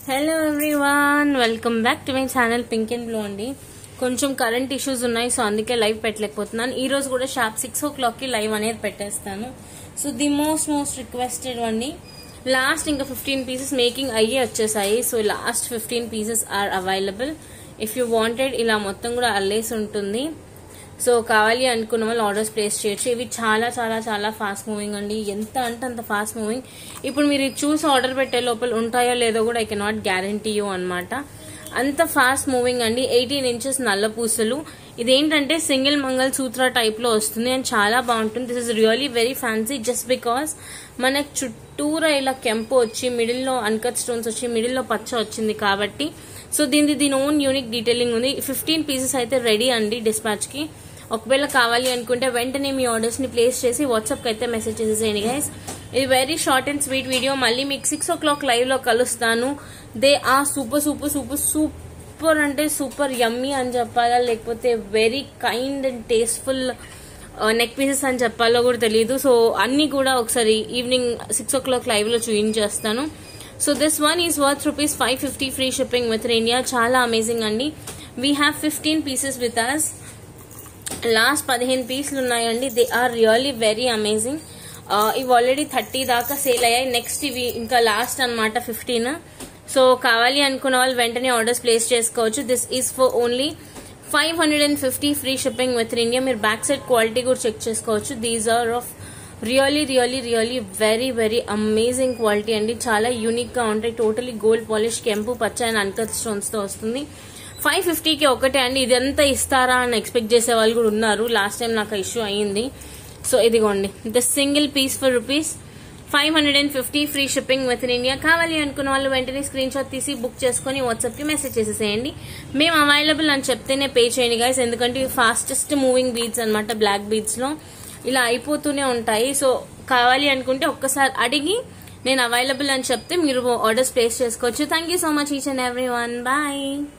hello everyone welcome back to my channel pink and blue అండి కొంచెం current issues ఉన్నాయి so అందుకే live పెట్టలేకపోతున్నాను ఈ రోజు కూడా షార్ప్ సిక్స్ ఓ క్లాక్ కి లైవ్ అనేది పెట్టేస్తాను so the most most requested అండి లాస్ట్ ఇంకా ఫిఫ్టీన్ పీసెస్ మేకింగ్ అయ్యే వచ్చేసాయి so last fifteen pieces are available if you wanted ఇలా మొత్తం కూడా అల్లేసి ఉంటుంది సో కావాలి అనుకున్న వాళ్ళు ఆర్డర్స్ ప్లేస్ చేయొచ్చు ఇవి చాలా చాలా చాలా ఫాస్ట్ మూవింగ్ అండి ఎంత అంటే అంత ఫాస్ట్ మూవింగ్ ఇప్పుడు మీరు ఇది చూసి ఆర్డర్ పెట్టే లోపల ఉంటాయో లేదో కూడా ఐ కెనాట్ గ్యారంటీ యూ అనమాట అంత ఫాస్ట్ మూవింగ్ అండి ఎయిటీన్ ఇంచెస్ నల్ల పూసలు ఇదేంటంటే సింగిల్ మంగళ సూత్ర టైప్ లో వస్తుంది అండ్ చాలా బాగుంటుంది this is really very fancy just because మనకు చుట్టూరా ఇలా కెంపు వచ్చి మిడిల్ లో అన్కట్ స్టోన్స్ వచ్చి మిడిల్ లో పచ్చ వచ్చింది కాబట్టి సో దీనిది దీని ఓన్ యూనిక్ డీటెయిలింగ్ ఉంది ఫిఫ్టీన్ పీసెస్ అయితే రెడీ అండి డిస్పాచ్ కి ఒకవేళ కావాలి అనుకుంటే వెంటనే మీ ఆర్డర్స్ ని ప్లేస్ చేసి వాట్సాప్ కి అయితే మెసేజ్ చేసేసేయండి గైస్ ఇది very short and sweet video మళ్ళీ మీకు సిక్స్ ఓ క్లాక్ లైవ్ లో కలుస్తాను దే ఆ సూపర్ సూపర్ సూపర్ సూపర్ అంటే సూపర్ యమ్మీ అని చెప్పాలా లేకపోతే very kind and tasteful neck pieces అని చెప్పాలో కూడా తెలియదు సో అన్ని కూడా ఒకసారి evening six o'clock live లో చూపించేస్తాను so this one is worth rupees five fifty free shipping with India చాలా అమేజింగ్ అండి we have fifteen pieces with us last పదిహేను పీసులు ఉన్నాయండి they are really very amazing ఇవి ఆల్రెడీ థర్టీ దాకా sale అయ్యాయి నెక్స్ట్ ఇవి ఇంకా లాస్ట్ అనమాట ఫిఫ్టీన్ సో కావాలి అనుకున్న వాళ్ళు వెంటనే ఆర్డర్స్ ప్లేస్ చేసుకోవచ్చు this is for only five hundred and fifty free shipping with India మీరు బ్యాక్ సైడ్ క్వాలిటీ కూడా చెక్ చేసుకోవచ్చు these are of really really really very very amazing quality అండి చాలా యూనిక్ గా ఉంటాయి టోటలీ గోల్డ్ పాలిష్ కెంపు పచ్చ అండ్ అన్కత్ స్టోన్స్ తో వస్తుంది ఫైవ్ ఫిఫ్టీకి ఒకటే అండి ఇదంతా ఇస్తారా అని ఎక్స్పెక్ట్ చేసే వాళ్ళు కూడా ఉన్నారు లాస్ట్ టైం నాకు ఇష్యూ అయ్యింది సో ఇదిగోండి the single piece for rupees five hundred and fifty free shipping within India కావాలి అనుకున్న వాళ్ళు వెంటనే స్క్రీన్ షాట్ తీసి బుక్ చేసుకుని వాట్సాప్ కి మెసేజ్ చేసేసేయండి మేము అవైలబుల్ అని చెప్తేనే పే చేయండి గైస్ ఎందుకంటే ఇవి ఫాస్టెస్ట్ మూవింగ్ బీడ్స్ అనమాట బ్లాక్ బీడ్స్ లో ఇలా అయిపోతూనే ఉంటాయి సో కావాలి అనుకుంటే ఒక్కసారి అడిగి నేను అవైలబుల్ అని చెప్తే మీరు ఆర్డర్స్ ప్లేస్ చేసుకోవచ్చు thank you so much each and every one bye